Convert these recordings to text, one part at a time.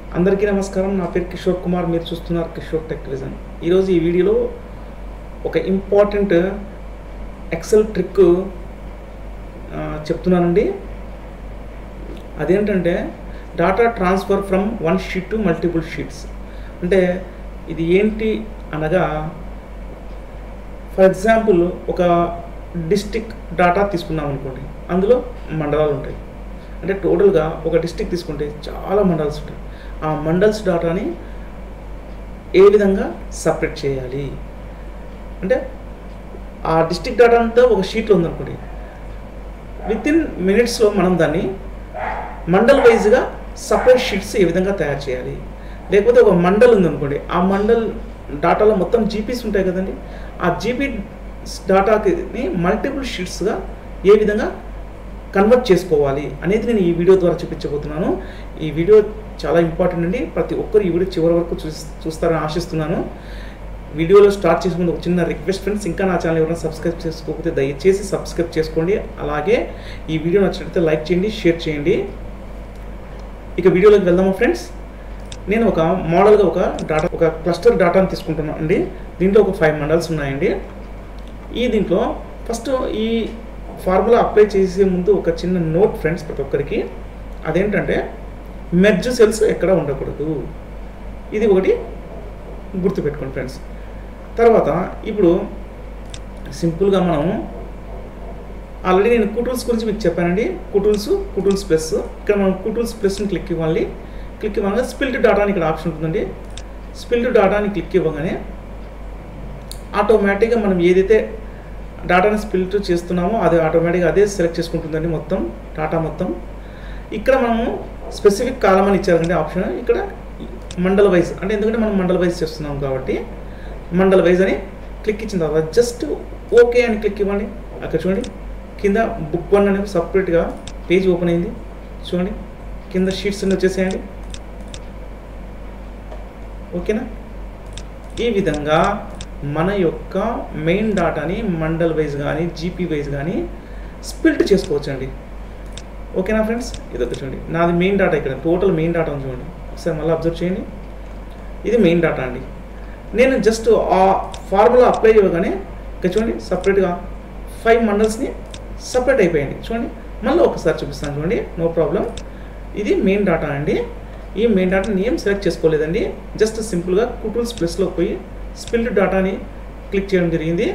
అందరికీ నమస్కారం నా పేరు కిషోర్ కుమార్ మీరు చూస్తున్నారు కిషోర్ టెక్ విజన్ ఈరోజు ఈ వీడియోలో ఒక ఇంపార్టెంట్ ఎక్సెల్ ట్రిక్ ఆ, చెప్తున్నానండి అదేంటంటే data transfer from one sheet to multiple sheets అంటే ఇది ఏంటి అనగా ఫర్ ఎగ్జాంపుల్ ఒక డిస్టిక్ డాటా తీసుకున్నాం అనుకోండి అందులో మండలాలు ఉంటాయి అంటే టోటల్గా ఒక డిస్టిక్ తీసుకుంటే చాలా మండల్స్ ఉంటాయి ఆ మండల్స్ డాటాని ఏ విధంగా సపరేట్ చేయాలి అంటే ఆ డిస్టిక్ డాటా అంతా ఒక షీట్లో ఉందనుకోండి విత్ ఇన్ మినిట్స్లో మనం దాన్ని మండల్ వైజ్గా సపరేట్ షీట్స్ ఏ విధంగా తయారు చేయాలి లేకపోతే ఒక మండల్ ఉందనుకోండి ఆ మండల్ డాటాలో మొత్తం జీపీస్ ఉంటాయి కదండి ఆ జీపీ డాటాకి మల్టిపుల్ షీట్స్గా ఏ విధంగా కన్వర్ట్ చేసుకోవాలి అనేది నేను ఈ వీడియో ద్వారా చూపించబోతున్నాను ఈ వీడియో చాలా ఇంపార్టెంట్ అండి ప్రతి ఒక్కరు ఈ వీడియో చివరి వరకు చూస్ చూస్తారని ఆశిస్తున్నాను వీడియోలో స్టార్ట్ చేసే ముందు ఒక చిన్న రిక్వెస్ట్ ఫ్రెండ్స్ ఇంకా నా ఛానల్ ఎవరైనా సబ్స్క్రైబ్ చేసుకోకపోతే దయచేసి సబ్స్క్రైబ్ చేసుకోండి అలాగే ఈ వీడియో నచ్చినట్లయితే లైక్ చేయండి షేర్ చేయండి ఇక వీడియోలోకి వెళ్దామా ఫ్రెండ్స్ నేను ఒక మోడల్గా ఒక డాటా ఒక క్లస్టర్ డాటాని తీసుకుంటున్నాను అండి దీంట్లో ఒక ఫైవ్ మండల్స్ ఉన్నాయండి ఈ దీంట్లో ఫస్ట్ ఈ ఫార్ములా అప్లై చేసే ముందు ఒక చిన్న నోట్ ఫ్రెండ్స్ ప్రతి ఒక్కరికి అదేంటంటే మెర్జ్ సెల్స్ ఎక్కడ ఉండకూడదు ఇది ఒకటి గుర్తుపెట్టుకోండి ఫ్రెండ్స్ తర్వాత ఇప్పుడు సింపుల్గా మనం ఆల్రెడీ నేను కుటూల్స్ గురించి మీకు చెప్పానండి కుటూల్స్ కుటూల్స్ ప్లస్ ఇక్కడ మనం కుటూల్స్ ప్లస్ని క్లిక్ ఇవ్వాలి క్లిక్ ఇవ్వగానే స్పిల్ట్ డాటా అని ఇక్కడ ఆప్షన్ ఉంటుందండి స్పిల్ట్ డాటాని క్లిక్ ఇవ్వగానే ఆటోమేటిక్గా మనం ఏదైతే డాటాని స్పిల్ట్ చేస్తున్నామో అది ఆటోమేటిక్గా అదే సెలెక్ట్ చేసుకుంటుందండి మొత్తం డాటా మొత్తం ఇక్కడ మనము స్పెసిఫిక్ కాలం అని ఇచ్చారండి ఆప్షన్ ఇక్కడ మండల్ వైజ్ అంటే ఎందుకంటే మనం మండల్ వైజ్ చేస్తున్నాం కాబట్టి మండల్ వైజ్ అని క్లిక్ ఇచ్చిన తర్వాత జస్ట్ ఓకే అని క్లిక్ ఇవ్వండి అక్కడ చూడండి కింద బుక్ వన్ అనేది సపరేట్గా పేజ్ ఓపెన్ అయింది చూడండి కింద షీట్స్ అన్ని వచ్చేసేయండి ఓకేనా ఈ విధంగా మన యొక్క మెయిన్ డాటాని మండల్ వైజ్ కానీ జీపీ వైజ్ కానీ స్పిల్ట్ చేసుకోవచ్చండి ఓకేనా ఫ్రెండ్స్ ఇది ఒక చూడండి నాది మెయిన్ డాటా ఇక్కడ టోటల్ మెయిన్ డాటా ఉంది చూడండి ఒకసారి మళ్ళీ అబ్జర్వ్ చేయండి ఇది మెయిన్ డాటా అండి నేను జస్ట్ ఆ ఫార్ములా అప్లై చేయగానే ఇక్కడ చూడండి సపరేట్గా ఫైవ్ మండల్స్ని సపరేట్ అయిపోయింది చూడండి మళ్ళీ ఒకసారి చూపిస్తాను చూడండి నో ప్రాబ్లం ఇది మెయిన్ డాటా అండి ఈ మెయిన్ డాటాని ఏం సెలెక్ట్ చేసుకోలేదండి జస్ట్ సింపుల్గా కుటూల్స్ ప్లస్లో పోయి స్పిల్డ్ డాటాని క్లిక్ చేయడం జరిగింది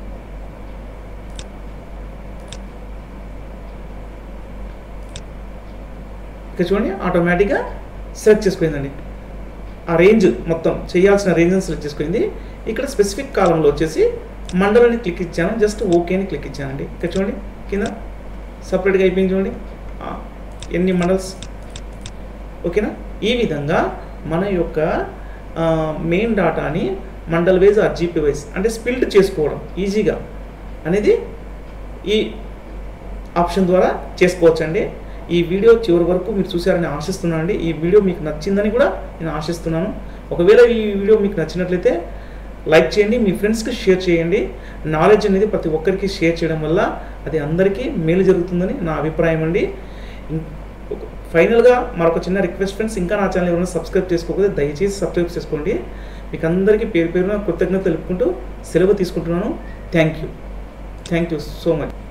ఇక్కడ చూడండి ఆటోమేటిక్గా సెలెక్ట్ చేసుకుందండి ఆ రేంజ్ మొత్తం చేయాల్సిన రేంజ్ సెలెక్ట్ చేసుకుంది ఇక్కడ స్పెసిఫిక్ కాలంలో వచ్చేసి మండలని క్లిక్ ఇచ్చాను జస్ట్ ఓకే అని క్లిక్ ఇచ్చానండి ఇక్కడ చూడండి కింద సపరేట్గా అయిపోయింది చూడండి ఆ, ఎన్ని మండల్స్ ఓకేనా ఈ విధంగా మన యొక్క మెయిన్ డాటాని మండల్ వైజ్ ఆ జీపీ వైజ్ అంటే స్పిల్ట్ చేసుకోవడం ఈజీగా అనేది ఈ ఆప్షన్ ద్వారా చేసుకోవచ్చండి ఈ వీడియో చివరి వరకు మీరు చూసారని ఆశిస్తున్నాను అండి ఈ వీడియో మీకు నచ్చిందని కూడా నేను ఆశిస్తున్నాను ఒకవేళ ఈ వీడియో మీకు నచ్చినట్లయితే లైక్ చేయండి మీ ఫ్రెండ్స్కి షేర్ చేయండి నాలెడ్జ్ అనేది ప్రతి ఒక్కరికి షేర్ చేయడం వల్ల అది అందరికీ మేలు జరుగుతుందని నా అభిప్రాయం అండి ఇం- ఒక- ఫైనల్గా మరొక చిన్న రిక్వెస్ట్ ఫ్రెండ్స్ ఇంకా నా ఛానల్ ఎవరైనా సబ్స్క్రైబ్ చేసుకోకపోతే దయచేసి సబ్స్క్రైబ్ చేసుకోండి మీకు అందరికీ పేరు పేరున కృతజ్ఞత తెలుపుకుంటూ సెలవు తీసుకుంటున్నాను thank you thank you so much